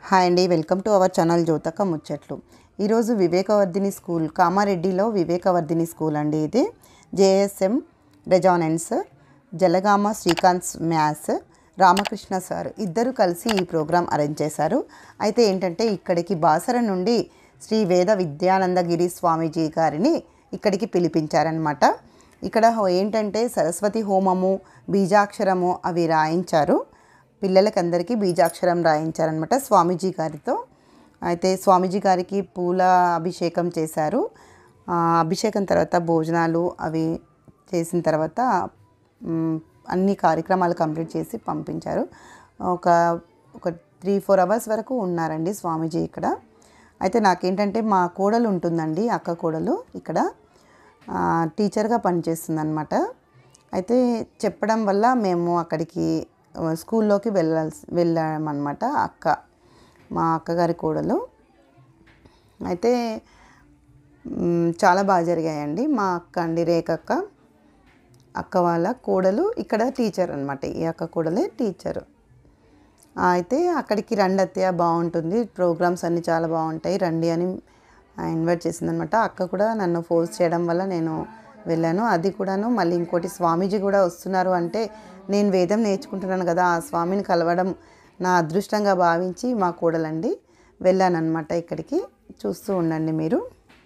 Hi అండి welcome to our channel Jyothaka Muchatlu ఈరోజు Vivekavardhini school కామారెడ్డిలో వివేకవర్ధిని స్కూల్ అండి ఇది JSM resonance Jalagama Srikanth maths Ramakrishna sir ఇద్దరు కలిసి ఈ ప్రోగ్రాం అరేంజ్ చేశారు అయితే ఏంటంటే ఇక్కడికి బాసర నుండి శ్రీ వేద విద్యానందగిరి స్వామీజీ గారిని ఇక్కడికి పిలిపించారనమాట ఇక్కడ హో- ఏంటంటే సరస్వతి హోమము బీజాక్షరము అవి రాయించారు పిల్లలకందరికీ బీజాక్షరం రాయించారనమాట స్వామీజీ గారితో అయితే స్వామీజీ గారికి పూల అభిషేకం చేశారు ఆ, అభిషేకం తర్వాత భోజనాలు అవి చేసిన తర్వాత మ్, అన్ని కార్యక్రమాలు కంప్లీట్ చేసి పంపించారు ఒక ఒక త్రీ ఫోర్ అవర్స్ వరకు ఉన్నారండి స్వామీజీ ఇక్కడ అయితే నాకేంటంటే మా కోడలు ఉంటుందండి అక్క కోడలు ఇక్కడ ఆ, టీచర్గా పనిచేస్తుందన్నమాట అయితే చెప్పడం వల్ల మేము అక్కడికి ఆ, స్కూల్లోకి వెళ్ళాల్సి వెళ్ళామన్నమాట అక్క మా అక్కగారి కోడలు అయితే మ్, చాలా బాగా జరిగాయండి మా అక్క అండి రేఖ అక్క అక్క వాళ్ళ కోడలు ఇక్కడ టీచర్ అనమాట ఈ అక్క కోడలే టీచరు ఆ, అయితే అక్కడికి రండి అత్తయ్య బాగుంటుంది ప్రోగ్రామ్స్ అన్నీ చాలా బాగుంటాయి రండి అని ఇన్వైట్ చేసిందనమాట అక్క కూడా నన్ను ఫోర్స్ చేయడం వల్ల నేను వెళ్ళాను అది కూడాను మళ్ళీ ఇంకోటి స్వామీజీ కూడా వస్తున్నారు అంటే నేను వేదం నేర్చుకుంటున్నాను కదా ఆ స్వామిని కలవడం నా అదృష్టంగా భావించి మా కోడలండి వెళ్ళానన్నమాట ఇక్కడికి చూస్తూ ఉండండి మీరు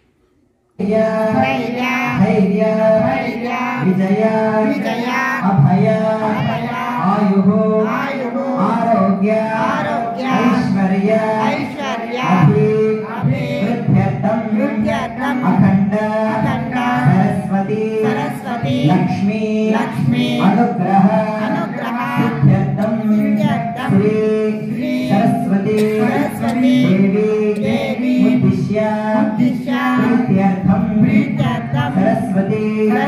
ధైర్య విజయ అభయ ఆయు ఆరోగ్య ఐశ్వర్య అభివృద్ధ్యర్థం అఖండ సరస్వతి లక్ష్మీ అనుగ్రహ సిద్ధ్యర్థం శ్రీ సరస్వతి దేవి ఉద్దిశ్య ప్రీత్యర్థం సరస్వతి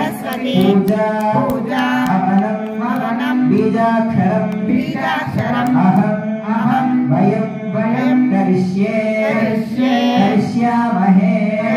పూజా హవనం బీజాక్షరం అహం వయం కరిష్యే కరిష్యామహే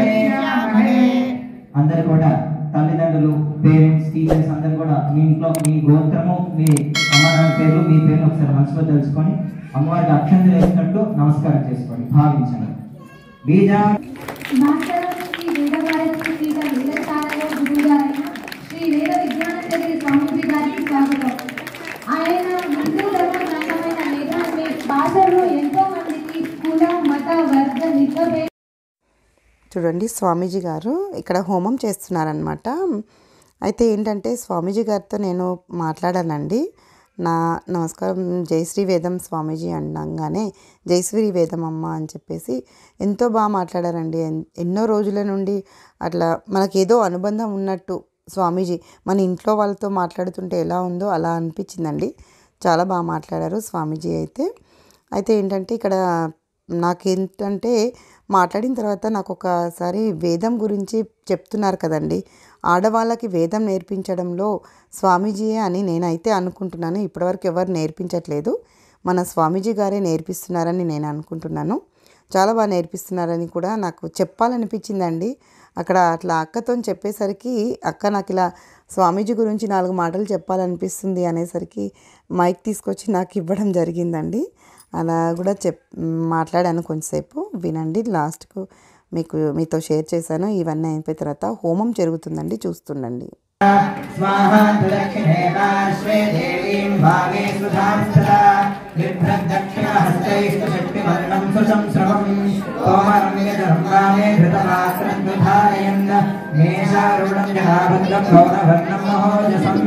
అందరు కూడా తల్లిదండ్రులు పేరెంట్స్ టీచర్స్ అందరు కూడా మీ ఇంట్లో మీ గోత్రము మీ అమ్మ నాన్న పేర్లు మీ పేర్లు ఒకసారి మనసులో తెలుసుకొని అమ్మవారికి అక్షంతలు వేసినట్టు నమస్కారం చేసుకోండి భావించండి బీజా మాస్టర్ శ్రీ వేదభారతి పీఠ వేదశాలలో గురువుగారైన శ్రీ వేద విజ్ఞానచరి స్వామీజీ గారికి స్వాగతం ఆయన హిందూ ధర్మ గ్రంథమైన వేదాన్ని భాషలో ఎంతో మందికి కుల మత వర్గ నిర్భే చూడండి స్వామీజీ గారు ఇక్కడ హోమం చేస్తున్నారనమాట అయితే ఏంటంటే స్వామీజీ గారితో నేను మాట్లాడానండి నా నమస్కారం జయశ్రీ వేదం స్వామీజీ అనగానే జయశ్రీ వేదం అమ్మ అని చెప్పేసి ఎంతో బాగా మాట్లాడారండి ఎన్- ఎన్నో రోజుల నుండి అట్లా మనకేదో అనుబంధం ఉన్నట్టు స్వామీజీ మన ఇంట్లో వాళ్ళతో మాట్లాడుతుంటే ఎలా ఉందో అలా అనిపించిందండి చాలా బాగా మాట్లాడారు స్వామీజీ అయితే అయితే ఏంటంటే ఇక్కడ నాకేంటంటే మాట్లాడిన తర్వాత నాకు ఒకసారి వేదం గురించి చెప్తున్నారు కదండి ఆడవాళ్ళకి వేదం నేర్పించడంలో స్వామీజీయే అని నేనైతే అనుకుంటున్నాను ఇప్పటివరకు ఎవరు నేర్పించట్లేదు మన స్వామీజీ గారే నేర్పిస్తున్నారని నేను అనుకుంటున్నాను చాలా బాగా నేర్పిస్తున్నారని కూడా నాకు చెప్పాలనిపించిందండి అక్కడ అట్లా అక్కతో చెప్పేసరికి అక్క నాకు ఇలా స్వామీజీ గురించి నాలుగు మాటలు చెప్పాలనిపిస్తుంది అనేసరికి మైక్ తీసుకొచ్చి నాకు ఇవ్వడం జరిగిందండి అలా కూడా చెప్ మాట్లాడాను కొంచెంసేపు వినండి లాస్ట్కు మీకు మీతో షేర్ చేశాను ఇవన్నీ అయిపోయిన తర్వాత హోమం జరుగుతుందండి చూస్తుండండి స్వాహా దక్షిణే పార్శ్వే దేవీం భాగే సుధాం సదా బిభ్రద్దక్షిణహస్తైస్తు శక్తివర్ణం సుసంస్రవం కోమరం యజరం వామే ఘృతపాత్రం ధారయన్ మేషారుణం జనాభద్రం గౌరవర్ణం మహోజసం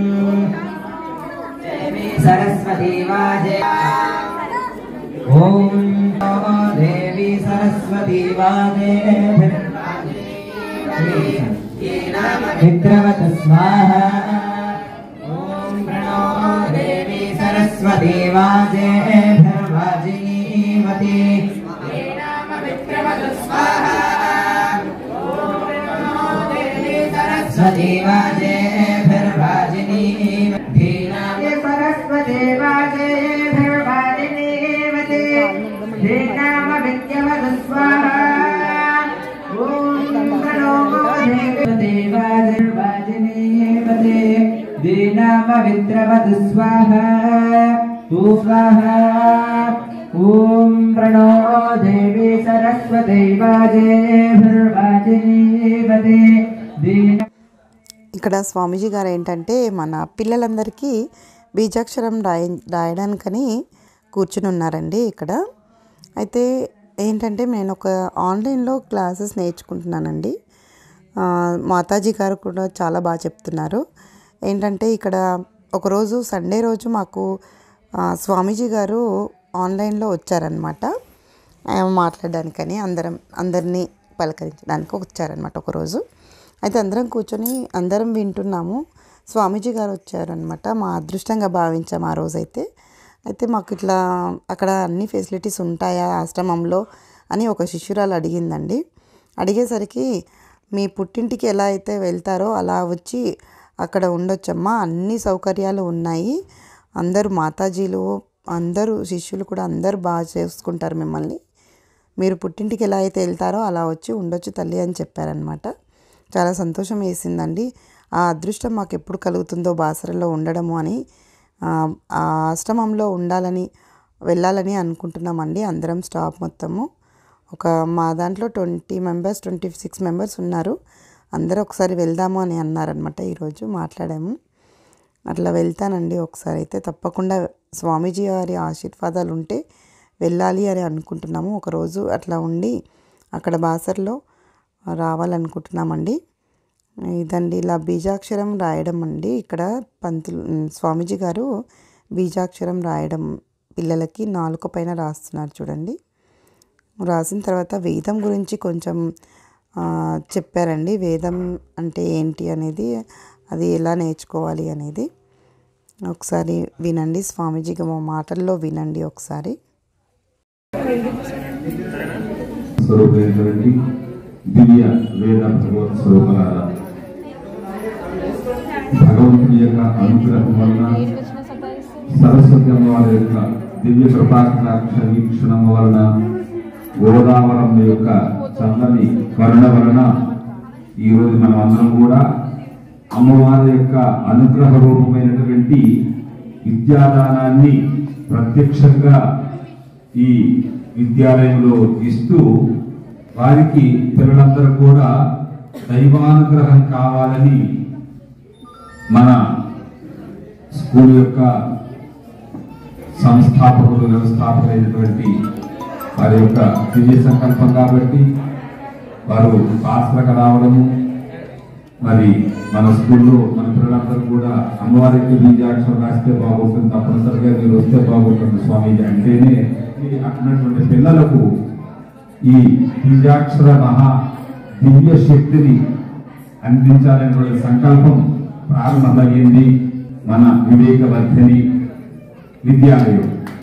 సరస్వతీ వాజే ఓం నమో దేవి సరస్వతీ వాజే విద్రవత స్వాహ ఓం ప్రణో దేవి సరస్వతి వాజే భర్వాజినీవతి సరస్వతి వాజే భర్వాజినీవతి సరస్వతి వాజే భర్వాజినీవతి శ్రీనామ విద్యవత స్వాహ ఓం ప్రణో దేవాజర్వాజనేవతే దీనామ విద్రవతు స్వాహ ఓ స్వాహ ॐ प्रणो देवी सरस्वती वाजेभिर्वाजिनीवते दीन ఇక్కడ స్వామీజీ గారు ఏంటంటే మన పిల్లలందరికీ బీజాక్షరం రాయ రాయడానికని కూర్చుని ఉన్నారండి ఇక్కడ అయితే ఏంటంటే నేను ఒక ఆన్లైన్లో క్లాసెస్ నేర్చుకుంటున్నానండి ఆ, మాతాజీ గారు కూడా చాలా బాగా చెప్తున్నారు ఏంటంటే ఇక్కడ ఒకరోజు సండే రోజు మాకు ఆ, స్వామీజీ గారు ఆన్లైన్లో వచ్చారనమాట ఆయన మాట్లాడడానికని అందరం అందరినీ పలకరించడానికి వచ్చారనమాట ఒకరోజు అయితే అందరం కూర్చొని అందరం వింటున్నాము స్వామీజీ గారు వచ్చారనమాట మా అదృష్టంగా భావించాం ఆ రోజైతే అయితే మాకు ఇట్లా అక్కడ అన్ని ఫెసిలిటీస్ ఉంటాయా ఆశ్రమంలో అని ఒక శిష్యురాలు అడిగిందండి అడిగేసరికి మీ పుట్టింటికి ఎలా అయితే వెళ్తారో అలా వచ్చి అక్కడ ఉండొచ్చమ్మా అన్ని సౌకర్యాలు ఉన్నాయి అందరూ మాతాజీలు అందరూ శిష్యులు కూడా అందరూ బాగా చేసుకుంటారు మిమ్మల్ని మీరు పుట్టింటికి ఎలా అయితే వెళ్తారో అలా వచ్చి ఉండొచ్చు తల్లి అని చెప్పారనమాట చాలా సంతోషం వేసిందండి ఆ అదృష్టం మాకు ఎప్పుడు కలుగుతుందో బాసరలో ఉండడము అని ఆ ఆ ఆశ్రమంలో ఉండాలని వెళ్ళాలని అనుకుంటున్నామండి అందరం స్టాఫ్ మొత్తము ఒక మా దాంట్లో twenty members twenty six members ఉన్నారు అందరూ ఒకసారి వెళ్దాము అని అన్నారనమాట ఈరోజు మాట్లాడాము అట్లా వెళ్తానండి ఒకసారి అయితే తప్పకుండా స్వామీజీ వారి ఆశీర్వాదాలు ఉంటే వెళ్ళాలి అని అనుకుంటున్నాము ఒకరోజు అట్లా ఉండి అక్కడ బాసర్లో రావాలనుకుంటున్నామండి ఇదండి ఇలా బీజాక్షరం రాయడం అండి ఇక్కడ పంతులు స్వామీజీ గారు బీజాక్షరం రాయడం పిల్లలకి నాలుక పైన రాస్తున్నారు చూడండి రాసిన తర్వాత వేదం గురించి కొంచెం ఆ, చెప్పారండి వేదం అంటే ఏంటి అనేది అది ఎలా నేర్చుకోవాలి అనేది ఒకసారి వినండి స్వామీజీ మా మాటల్లో వినండి ఒకసారి స్వరూపమైనటువంటి దివ్య వేద భగవత్ స్వరూపాల భగవంతుని యొక్క అనుగ్రహం వలన సరస్వతి అమ్మవారి యొక్క దివ్య కృపాకటాక్ష వీక్షణం వలన గోదావరం యొక్క చల్లని కరుణ వలన ఈ రోజు మనం అందరం కూడా అమ్మవారి యొక్క అనుగ్రహ రూపమైనటువంటి విద్యాదానాన్ని ప్రత్యక్షంగా ఈ విద్యాలయంలో ఇస్తూ వారికి పిల్లలందరూ కూడా దైవానుగ్రహం కావాలని మన స్కూల్ యొక్క సంస్థాపకులు వ్యవస్థాపకులైనటువంటి వారి యొక్క దివ్య సంకల్పం కాబట్టి వారు పాత్రకు రావడము మరి మన స్కూల్లో మన పిల్లలందరూ కూడా అమ్మవారికి బీజాక్షరం రాస్తే బాగుంటుంది తప్పనిసరిగా మీరు వస్తే బాగుంటుంది స్వామీజీ అంటేనే ఈ అన్నటువంటి పిల్లలకు ఈ బీజాక్షర మహా దివ్య శక్తిని అందించాలనేటువంటి సంకల్పం ప్రారంభమైంది మన వివేకవర్ధిని విద్యాలయం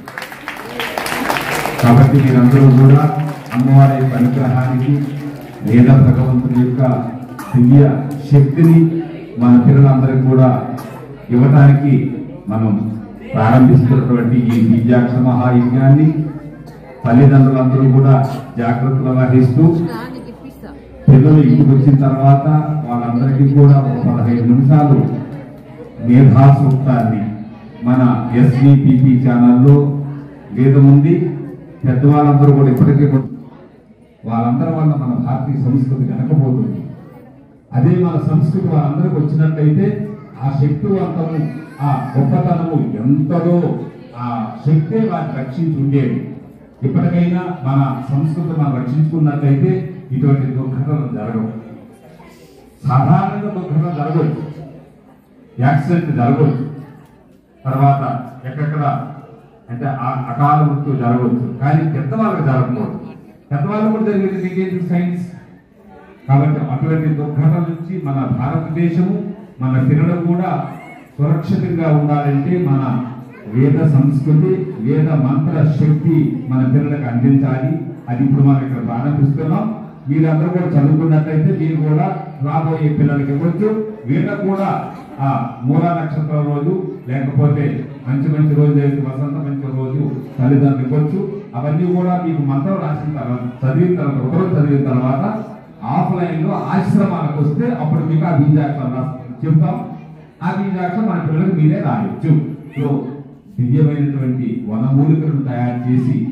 కాబట్టి మీరందరూ కూడా అమ్మవారి యొక్క అనుగ్రహానికి వేద భగవంతుని యొక్క దివ్య శక్తిని మన పిల్లలందరికీ కూడా ఇవ్వటానికి మనం ప్రారంభిస్తున్నటువంటి ఈ విద్యాక్ష మహాయజ్ఞాన్ని తల్లిదండ్రులందరూ కూడా జాగ్రత్తలు వహిస్తూ పిల్లలు ఇంటికి వచ్చిన తర్వాత వాళ్ళందరికీ కూడా ఒక పదహైదు నిమిషాలు మేధా సూక్తాన్ని మన ఎస్విపిపి ఛానల్లో వేదం ఉంది పెద్దవాళ్ళందరూ కూడా ఇప్పటికీ కూడా వాళ్ళందరి వల్ల మన భారతీయ సంస్కృతి వెనకపోతుంది అదే మన సంస్కృతి వాళ్ళందరికి వచ్చినట్లయితే ఆ శక్తివంతము ఆ గొప్పతనము ఎంతలో ఆ శక్తే వారిని రక్షించి ఉండేది ఇప్పటికైనా మన సంస్కృతి మనం రక్షించుకున్నట్లయితే ఇటువంటి దుర్ఘటనలు జరగవు సాధారణంగా దుర్ఘటన జరగవచ్చు యాక్సిడెంట్ జరగవచ్చు తర్వాత ఎక్కడెక్కడ అంటే ఆ- అకాల మృత్యు జరగవచ్చు కానీ పెద్దవాళ్ళకి జరగకూడదు పెద్దవాళ్ళకు కూడా జరిగేది మీకేంటి సైన్స్ కాబట్టి అటువంటి దుర్ఘటన నుంచి మన భారతదేశము మన పిల్లలు కూడా సురక్షితంగా ఉండాలంటే మన వేద సంస్కృతి వేద మంత్ర శక్తి మన పిల్లలకు అందించాలి అది ఇప్పుడు మనం ఇక్కడ ప్రారంభిస్తున్నాం మీరందరూ కూడా చదువుకున్నట్లయితే మీరు కూడా రాబోయే పిల్లలకి ఇవ్వచ్చు వీళ్ళకు కూడా ఆ మూల నక్షత్రం రోజు లేకపోతే మంచి మంచి రోజు అయితే వసంత మంచి రోజు తల్లిదండ్రులు ఇవ్వచ్చు అవన్నీ కూడా మీకు మంత్రం రాసిన తర్వాత చదివిన తర్వాత ఒకరోజు చదివిన తర్వాత ఆఫ్లైన్ లో ఆశ్రమాలకు వస్తే అప్పుడు మీకు ఆ బీజాక్షరం రాసి చెప్తాం ఆ బీజాక్షరం మన పిల్లలకు మీరే రాయొచ్చు సో దివ్యమైనటువంటి వనమూలికలను తయారు చేసి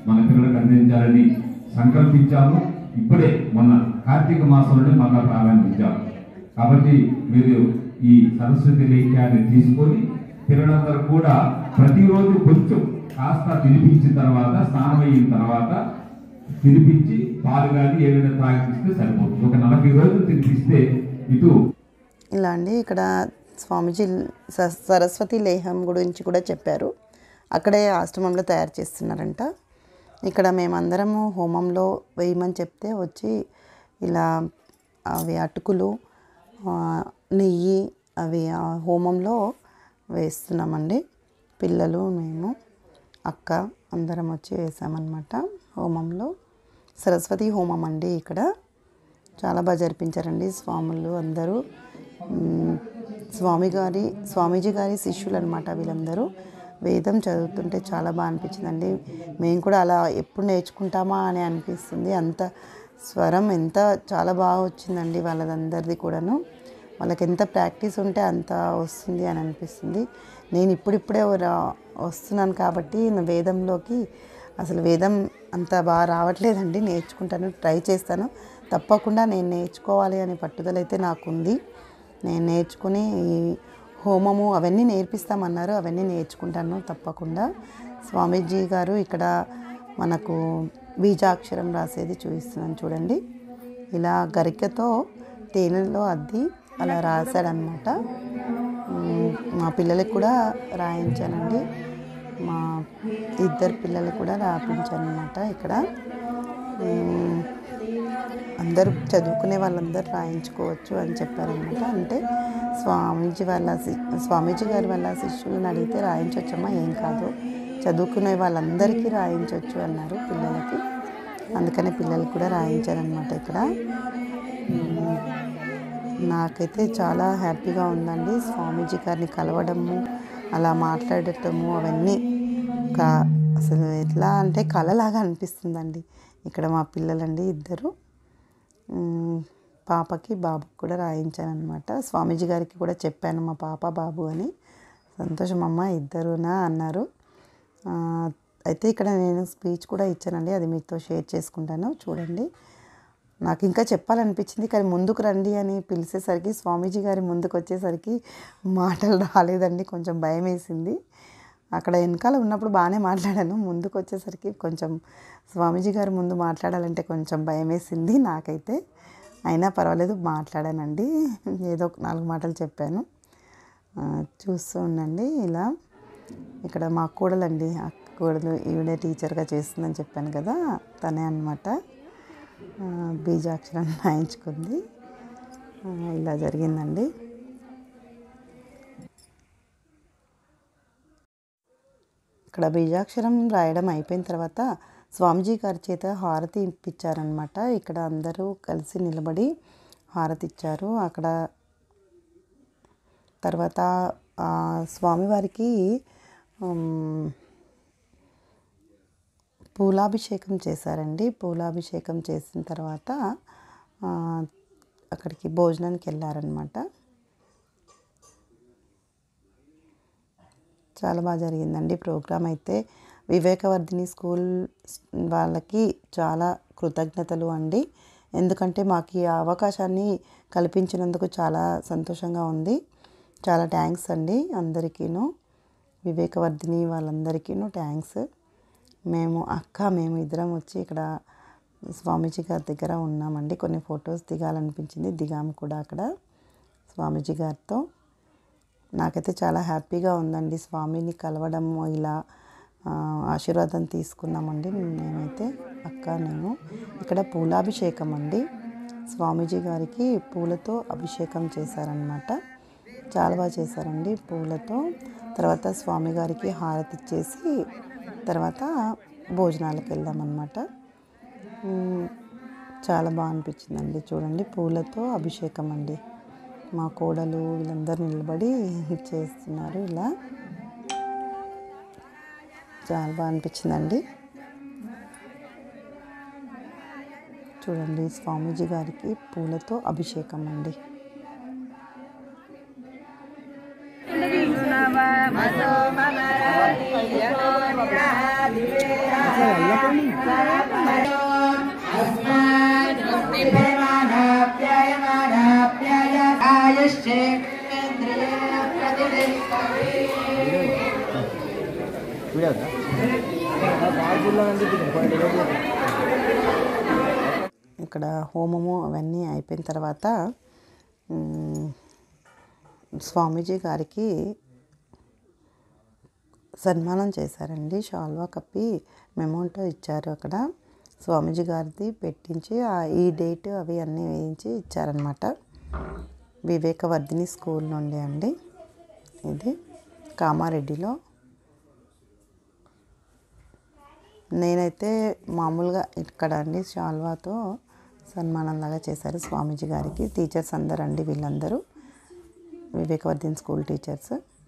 మన పిల్లలకు అందించాలని సంకల్పించాము ఇప్పుడే మొన్న కార్తీక మాసంలోనే మళ్ళా ప్రారంభించాము కాబట్టి మీరు ఈ సరస్వతి లేఖ్యాన్ని తీసుకొని పిల్లలందరూ కూడా ప్రతిరోజు కొంచెం కాస్త తినిపించిన తర్వాత స్నానం అయిన తర్వాత తినిపించి పాలు కానీ ఏదైనా తాగిపిస్తే సరిపోతుంది ఒక నలభై రోజులు తినిపిస్తే ఇటు ఇలా అండి ఇక్కడ స్వామీజీ స- సరస్వతి లేహం గురించి కూడా చెప్పారు అక్కడే ఆశ్రమంలో తయారు చేస్తున్నారంట ఇక్కడ మేమందరము హోమంలో వేయమని చెప్తే వచ్చి ఇలా అవి అటుకులు ఆ, నెయ్యి అవి ఆ హోమంలో వేస్తున్నామండి పిల్లలు మేము అక్క అందరం వచ్చి వేసామన్నమాట హోమంలో సరస్వతి హోమం అండి ఇక్కడ చాలా బాగా జరిపించారండి స్వాములు అందరూ మ్, స్వామి గారి స్వామీజీ గారి శిష్యులు అనమాట వీళ్ళందరూ వేదం చదువుతుంటే చాలా బాగా అనిపించిందండి మేము కూడా అలా ఎప్పుడు నేర్చుకుంటామా అని అనిపిస్తుంది అంత స్వరం ఎంత చాలా బాగా వచ్చిందండి వాళ్ళదందరిది కూడాను వాళ్ళకి ఎంత ప్రాక్టీస్ ఉంటే అంత వస్తుంది అని అనిపిస్తుంది నేను ఇప్పుడిప్పుడే రా- వస్తున్నాను కాబట్టి నా వేదంలోకి అసలు వేదం అంత బాగా రావట్లేదండి నేర్చుకుంటాను ట్రై చేస్తాను తప్పకుండా నేను నేర్చుకోవాలి అనే పట్టుదల అయితే నాకుంది నేను నేర్చుకుని ఈ హోమము అవన్నీ నేర్పిస్తామన్నారు అవన్నీ నేర్చుకుంటాను తప్పకుండా స్వామీజీ గారు ఇక్కడ మనకు బీజాక్షరం రాసేది చూపిస్తున్నాను చూడండి ఇలా గరికతో తేనెలో అద్ది అలా రాశాడనమాట మ్, మా పిల్లలకి కూడా రాయించానండి మా ఇద్దరు పిల్లలు కూడా రాపించాను అనమాట ఇక్కడ మ్, అందరూ చదువుకునే వాళ్ళందరూ రాయించుకోవచ్చు అని చెప్పారనమాట అంటే స్వామీజీ వాళ్ళ శి- స్వామీజీ గారి వాళ్ళ శిష్యులను అడిగితే రాయించవచ్చమ్మా ఏం కాదు చదువుకునే వాళ్ళందరికీ రాయించవచ్చు అన్నారు పిల్లలకి అందుకనే పిల్లలకు కూడా రాయించారనమాట ఇక్కడ మ్, నాకైతే చాలా హ్యాపీగా ఉందండి స్వామీజీ గారిని కలవడము అలా మాట్లాడటము అవన్నీ కా అసలు ఎట్లా అంటే కళలాగా అనిపిస్తుందండి ఇక్కడ మా పిల్లలండి ఇద్దరు మ్, పాపకి బాబుకి కూడా రాయించాను అనమాట స్వామీజీ గారికి కూడా చెప్పాను మా పాప బాబు అని సంతోషం అమ్మ ఇద్దరునా అన్నారు ఆ, అయితే ఇక్కడ నేను స్పీచ్ కూడా ఇచ్చానండి అది మీతో షేర్ చేసుకుంటాను చూడండి నాకు ఇంకా చెప్పాలనిపించింది కానీ ముందుకు రండి అని పిలిచేసరికి స్వామీజీ గారి ముందుకు వచ్చేసరికి మాటలు రాలేదండి కొంచెం భయం వేసింది అక్కడ వెనకాల ఉన్నప్పుడు బాగానే మాట్లాడాను ముందుకు వచ్చేసరికి కొంచెం స్వామీజీ గారి ముందు మాట్లాడాలంటే కొంచెం భయం వేసింది నాకైతే అయినా పర్వాలేదు మాట్లాడానండి ఏదో ఒక నాలుగు మాటలు చెప్పాను ఆ, చూస్తూ ఉండండి ఇలా ఇక్కడ మా కోడలండి అక్క కోడలు ఈవిడే టీచర్గా చేస్తుందని చెప్పాను కదా తనే అనమాట బీజాక్షరం రాయించుకుంది ఆ, ఇలా జరిగిందండి ఇక్కడ బీజాక్షరం రాయడం అయిపోయిన తర్వాత స్వామీజీ గారి చేత హారతి ఇప్పించారనమాట ఇక్కడ అందరూ కలిసి నిలబడి హారతి ఇచ్చారు అక్కడ తర్వాత ఆ, స్వామివారికి ఉమ్, పూలాభిషేకం చేశారండి పూలాభిషేకం చేసిన తర్వాత ఆ, అక్కడికి భోజనానికి వెళ్ళారనమాట చాలా బాగా జరిగిందండి ప్రోగ్రామ్ అయితే వివేకవర్ధిని స్కూల్ వాళ్ళకి చాలా కృతజ్ఞతలు అండి ఎందుకంటే మాకు ఈ అవకాశాన్ని కల్పించినందుకు చాలా సంతోషంగా ఉంది చాలా థ్యాంక్స్ అండి అందరికీను వివేకవర్ధిని వాళ్ళందరికీను థ్యాంక్స్ మేము అక్క మేము ఇద్దరం వచ్చి ఇక్కడ స్వామీజీ గారి దగ్గర ఉన్నామండి కొన్ని ఫొటోస్ దిగాలనిపించింది దిగాము కూడా అక్కడ స్వామీజీ గారితో నాకైతే చాలా హ్యాపీగా ఉందండి స్వామిని కలవడం ఇలా ఆ, ఆశీర్వాదం తీసుకున్నామండి నేనైతే అక్క నేను ఇక్కడ పూలాభిషేకం అండి స్వామీజీ గారికి పూలతో అభిషేకం చేశారనమాట చాలా బాగా చేశారండి పూలతో తర్వాత స్వామి గారికి హారతి ఇచ్చేసి తర్వాత భోజనాలకు వెళ్దామన్నమాట మ్, చాలా బాగా అనిపించిందండి చూడండి పూలతో అభిషేకం అండి మా కోడలు వీళ్ళందరూ నిలబడి చేస్తున్నారు ఇలా చాలా బాగా అనిపించిందండి చూడండి స్వామీజీ గారికి పూలతో అభిషేకం అండి ఇక్కడ హోమము అవన్నీ అయిపోయిన తర్వాత మ్, స్వామీజీ గారికి సన్మానం చేశారండి షాల్వా కప్పి మెమోంటో ఇచ్చారు అక్కడ స్వామీజీ గారిది పెట్టించి ఆ- ఈ డేట్ అవి అన్నీ వేయించి ఇచ్చారనమాట వివేకవర్ధిని స్కూల్ నుండి అండి ఇది కామారెడ్డిలో నేనైతే మామూలుగా ఇక్కడ అండి షాల్వాతో సన్మానంలాగా చేశారు స్వామీజీ గారికి టీచర్స్ అందరు అండి వీళ్ళందరూ వివేకవర్ధిని స్కూల్ టీచర్స్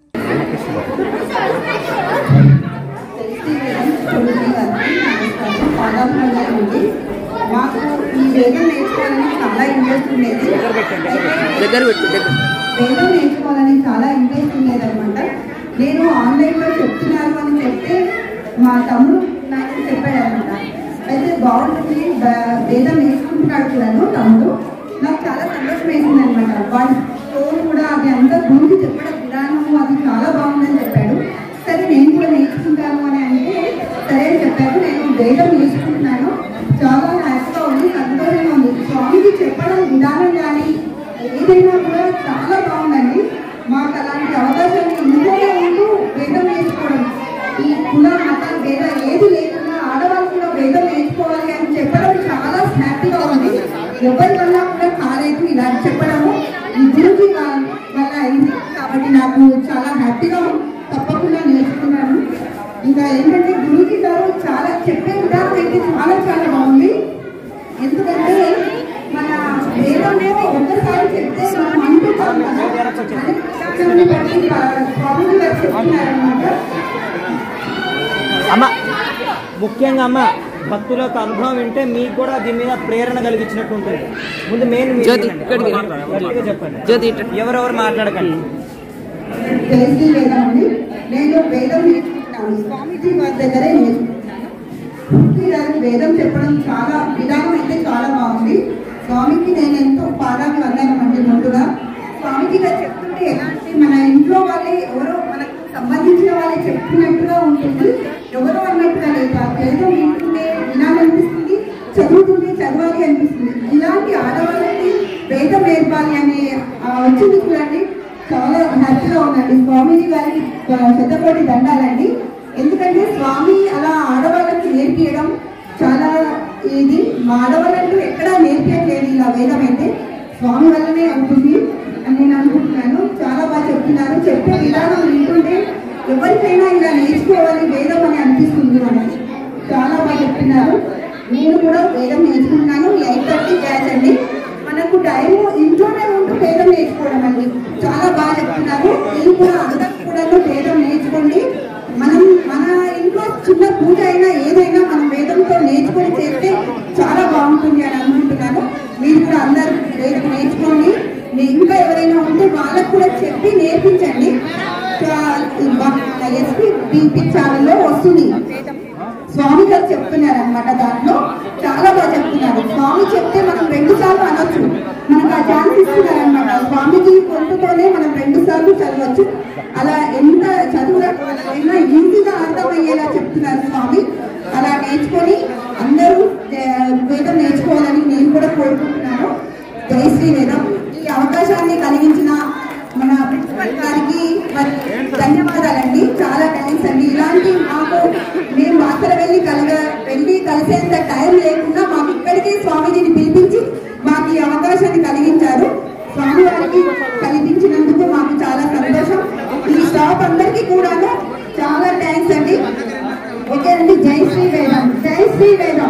మాకు ఈ వేదం నేర్చుకోవాలని చాలా ఇంట్రెస్ట్ ఉండేది దగ్గర పెట్టు దగ్గర వేదం నేర్చుకోవాలని చాలా ఇంట్రెస్ట్ ఉండేది అనమాట నేను ఆన్లైన్లో చెప్తున్నారు అని చెప్తే మా తమ్ముడు నాకు చెప్పాడు అనమాట అయితే బాగుంటుంది బ- వేదం నేర్చుకుంటున్నాడు కూడాను తమ్ముడు నాకు చాలా సంతోషం వేసింది అనమాట వాడి స్టోర్ కూడా అది అంతా గురించి చెప్పడం విధానము అది చాలా బాగుందని చెప్పాడు సరే నేను కూడా నేర్చుకుంటాను అని అంటే సరే అని చెప్పాను నేను వేదం నేర్చుకుంటున్నాను చాలా హ్యాపీగా ఉంది సంతోషంగా ఉంది స్వామికి చెప్పడం విధానం కానీ ఏదైనా కూడా చాలా బాగుందండి మాకు అలాంటి అవకాశాలు ఇంట్లోనే ఉంటూ వేదం నేర్చుకోవడం ఈ కుల మత భేద ఏది లేకుండా ఆడవాళ్ళు కూడా వేదం నేర్చుకోవాలి అని చెప్పడం చాలా హ్యాపీగా ఉంది ఎవరి వల్ల కూడా కాలేదు ఇలా చెప్పడము ఈ గురుజీ వా- వల్ల అయింది కాబట్టి నాకు చాలా హ్యాపీగా ఉంది. తప్పకుండా నేర్చుకున్నాను ఇంకా ఏంటంటే గురుజీ గారు చాలా చెప్పే విధానం అయితే చాలా చాలా బాగుంది ఎందుకంటే మన వేదంలో ఒక్కసారి చెప్తే మనం అనుకుంటాం కదా అది దాన్ని బట్టి స్వామి గారు చెప్తున్నారనమాట అమ్మ ముఖ్యంగా అమ్మ భక్తుల యొక్క అనుభవం వింటే మీకు కూడా దీని మీద ప్రేరణ కలిగించినట్టు ఉంటుంది ముందు మెయిన్ మీరు జ్యోతి, వినండి. ఇక్కడికి రా. గట్టిగా చెప్పండి జ్యోతి ఇటు. ఎవరెవరు మాట్లాడకండి తెలిసి వేదం అండి నేను వేదం నేర్చుకుంటున్నాను స్వామీజీ వారి దగ్గరే నేర్చుకుంటున్నాను స్వామి గారు వేదం చెప్పడం చాలా విధానం అయితే చాలా బాగుంది స్వామికి నేను ఎంతో పాదాలు వందనం అండి ముందుగా స్వామిజీ గారు చెప్తుంటే ఎలాంటి మన ఇంట్లో వాళ్ళే ఎవరో మనకు సంబంధించిన వాళ్ళే చెప్తున్నట్టుగా ఉంటుంది ఎవరో అన్నట్టుగా లేదు ఆ వేదం వింటుంటే వినాలనిపిస్తుంది చదువుతుంటే చదవాలి అనిపిస్తుంది ఇలాంటి ఆడవాళ్ళకి వేదం నేర్పాలి అనే ఆ, వచ్చింది చూడండి చాలా హ్యాపీగా ఉందండి స్వామీజీ గారికి ఆ, శతకోటి దండాలండి ఎందుకంటే స్వామి అలా ఆడవాళ్ళకి నేర్పియడం చాలా ఇది మా ఆడవాళ్ళంటూ ఎక్కడా నేర్పించలేదు ఇలా వేదం అయితే స్వామి వల్లనే అవుతుంది అని నేను అనుకుంటున్నాను చాలా బాగా చెప్తున్నారు చెప్పే విధానం వింటుంటే ఎవరికైనా ఇలా నేర్చుకోవాలి వేదం అని అనిపిస్తుంది మనకి చాలా బాగా చెప్తున్నారు నేను కూడా వేదం నేర్చుకుంటున్నాను ఎయిట్ థర్టీ బ్యాచ్ అండి మనకు టైం ఇంట్లోనే ఉంటూ వేదం నేర్చుకోవడం అండి చాలా బాగా చెప్తున్నారు మీరు కూడా అందరూ కూడా వేదం నేర్చుకోండి మనం మన ఇంట్లో చిన్న పూజ అయినా ఏదైనా మనం వేదంతో నేర్చుకొని చేస్తే చాలా బాగుంటుంది అని అనుకుంటున్నాను మీరు కూడా అందరూ వేదం నేర్చుకోండి మీ- ఇంకా ఎవరైనా ఉంటే వాళ్ళకు కూడా చెప్పి నేర్పించండి ఎస్పీ బీపీ ఛానల్లో వస్తుంది స్వామి గారు చెప్తున్నారు అనమాట దాంట్లో చాలా బాగా చెప్తున్నారు స్వామి చెప్తే మనం రెండు సార్లు అనొచ్చు మనకు ఆ ఛాన్స్ ఇస్తున్నారు అనమాట స్వామిజీ కొంతతోనే మనం రెండు సార్లు చదవచ్చు అలా ఎంత చదువులకు అయినా ఈజీగా అర్థమయ్యేలా చెప్తున్నారు స్వామి అలా నేర్చుకొని అందరూ ఏ, వేదం నేర్చుకోవాలని నేను కూడా కోరుకుంటున్నాను జై శ్రీ వేదం ఈ అవకాశాన్ని కలిగించిన మన ప్రిన్సిపల్ గారికి మరి ధన్యవాదాలండి చాలా థ్యాంక్స్ అండి ఇలాంటి మాకు మేము అక్కడ వెళ్ళి కలగ వెళ్ళి కలిసేంత టైం లేకుండా మాకు ఇక్కడికే స్వామీజీని పిలిపించి మాకు ఈ అవకాశాన్ని కలిగించారు స్వామి వారికి కలిగించినందుకు మాకు చాలా సంతోషం ఈ స్టాఫ్ అందరికీ కూడాను చాలా థ్యాంక్స్ అండి ఓకే అండి జై శ్రీ వేదం జై శ్రీ వేదం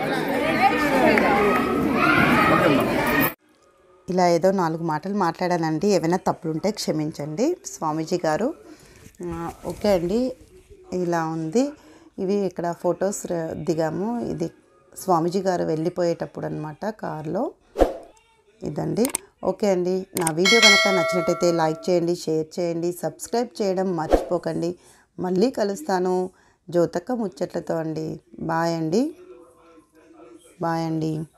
ఇలా ఏదో నాలుగు మాటలు మాట్లాడానండి ఏమైనా తప్పులుంటే క్షమించండి స్వామీజీ గారు ఆ, ఓకే అండి ఇలా ఉంది ఇవి ఇక్కడ ఫొటోస్ ర- దిగాము ఇది స్వామీజీ గారు వెళ్ళిపోయేటప్పుడు అనమాట కార్లో ఇదండి ఓకే అండి నా వీడియో కనుక నచ్చినట్టయితే లైక్ చేయండి షేర్ చేయండి సబ్స్క్రైబ్ చేయడం మర్చిపోకండి మళ్ళీ కలుస్తాను జ్యోతక్క ముచ్చట్లతో అండి బాయ్ అండి బాయ్ అండి